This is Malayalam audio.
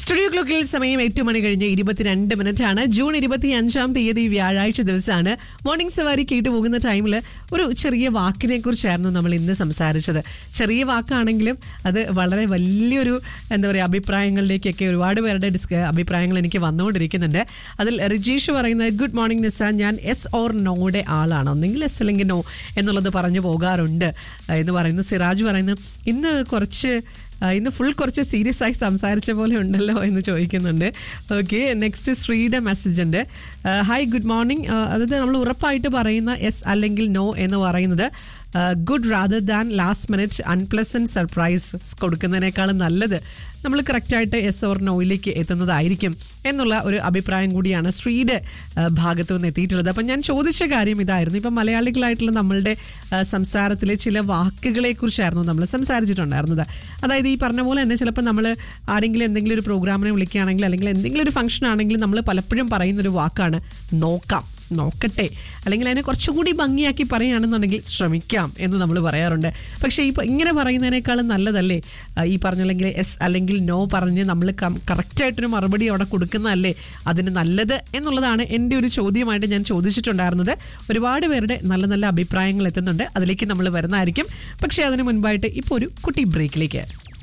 സ്റ്റുഡിയോ ക്ലോക്കിൽ സമയം എട്ട് മണി കഴിഞ്ഞ് ഇരുപത്തിരണ്ട് മിനിറ്റ് ആണ് ജൂൺ ഇരുപത്തി അഞ്ചാം തീയതി വ്യാഴാഴ്ച ദിവസമാണ് മോർണിംഗ് സവാരി കേട്ടു പോകുന്ന ടൈമിൽ ഒരു ചെറിയ വാക്കിനെ കുറിച്ചായിരുന്നു നമ്മൾ ഇന്ന് സംസാരിച്ചത് ചെറിയ വാക്കാണെങ്കിലും അത് വളരെ വലിയൊരു എന്താ പറയുക അഭിപ്രായങ്ങളിലേക്കൊക്കെ ഒരുപാട് പേരുടെ ഡിസ്ക അഭിപ്രായങ്ങൾ എനിക്ക് വന്നുകൊണ്ടിരിക്കുന്നുണ്ട് അതിൽ റിജീഷ് പറയുന്നത് ഗുഡ് മോർണിംഗ് നിസ ഞാൻ എസ് ഓർ നോയുടെ ആളാണ് ഒന്നെങ്കിൽ എസ് അല്ലെങ്കിൽ നോ എന്നുള്ളത് പറഞ്ഞു പോകാറുണ്ട് എന്ന് പറയുന്നു സിറാജ് പറയുന്നു ഇന്ന് കുറച്ച് ആ, ഇന്ന് ഫുൾ കുറച്ച് സീരിയസ് ആയി സംസാരിച്ച പോലെ ഉണ്ടല്ലോ എന്ന് ചോദിക്കുന്നുണ്ട് ഓക്കെ നെക്സ്റ്റ് ശ്രീയുടെ മെസ്സേജ് ഉണ്ട് ഹായ് ഗുഡ് മോർണിംഗ് അതായത് നമ്മൾ ഉറപ്പായിട്ട് പറയുന്ന എസ് അല്ലെങ്കിൽ നോ എന്ന് പറയുന്നത് good rather than last minute unpleasant surprise കൊടുക്കുന്നതിനേക്കാളും നല്ലത് നമ്മൾ കറക്റ്റായിട്ട് എസ് ഓർ നോയിലേക്ക് എത്തുന്നതായിരിക്കും എന്നുള്ള ഒരു അഭിപ്രായം കൂടിയാണ് ശ്രീയുടെ ആ, ഭാഗത്തു നിന്ന് എത്തിയിട്ടുള്ളത് അപ്പം ഞാൻ ചോദിച്ച കാര്യം ഇതായിരുന്നു ഇപ്പം മലയാളികളായിട്ടുള്ള നമ്മളുടെ ആ, സംസാരത്തിലെ ചില വാക്കുകളെ കുറിച്ചായിരുന്നു നമ്മൾ സംസാരിച്ചിട്ടുണ്ടായിരുന്നത് അതായത് ഈ പറഞ്ഞ പോലെ തന്നെ ചിലപ്പോൾ നമ്മൾ ആരെങ്കിലും എന്തെങ്കിലും ഒരു പ്രോഗ്രാമിനെ വിളിക്കുകയാണെങ്കിൽ അല്ലെങ്കിൽ എന്തെങ്കിലും ഒരു ഫംഗ്ഷൻ ആണെങ്കിൽ നമ്മൾ പലപ്പോഴും പറയുന്നൊരു വാക്കാണ് നോക്കാം നോക്കട്ടെ അല്ലെങ്കിൽ അതിനെ കുറച്ചുകൂടി ഭംഗിയാക്കി പറയുകയാണെന്നുണ്ടെങ്കിൽ ശ്രമിക്കാം എന്ന് നമ്മൾ പറയാറുണ്ട് പക്ഷേ ഇപ്പോൾ ഇങ്ങനെ പറയുന്നതിനേക്കാളും നല്ലതല്ലേ ആ, ഈ പറഞ്ഞല്ലെങ്കിൽ എസ് അല്ലെങ്കിൽ നോ പറഞ്ഞ് നമ്മൾ കറക്റ്റായിട്ടൊരു മറുപടി അവിടെ കൊടുക്കുന്നതല്ലേ അതിന് നല്ലത് എന്നുള്ളതാണ് എൻ്റെ ഒരു ചോദ്യമായിട്ട് ഞാൻ ചോദിച്ചിട്ടുണ്ടായിരുന്നത് ഒരുപാട് പേരുടെ നല്ല നല്ല അഭിപ്രായങ്ങൾ എത്തുന്നുണ്ട് അതിലേക്ക് നമ്മൾ വരുന്നതായിരിക്കും പക്ഷേ അതിന് മുൻപായിട്ട് ഇപ്പോൾ ഒരു കുട്ടി ബ്രേക്കിലേക്ക്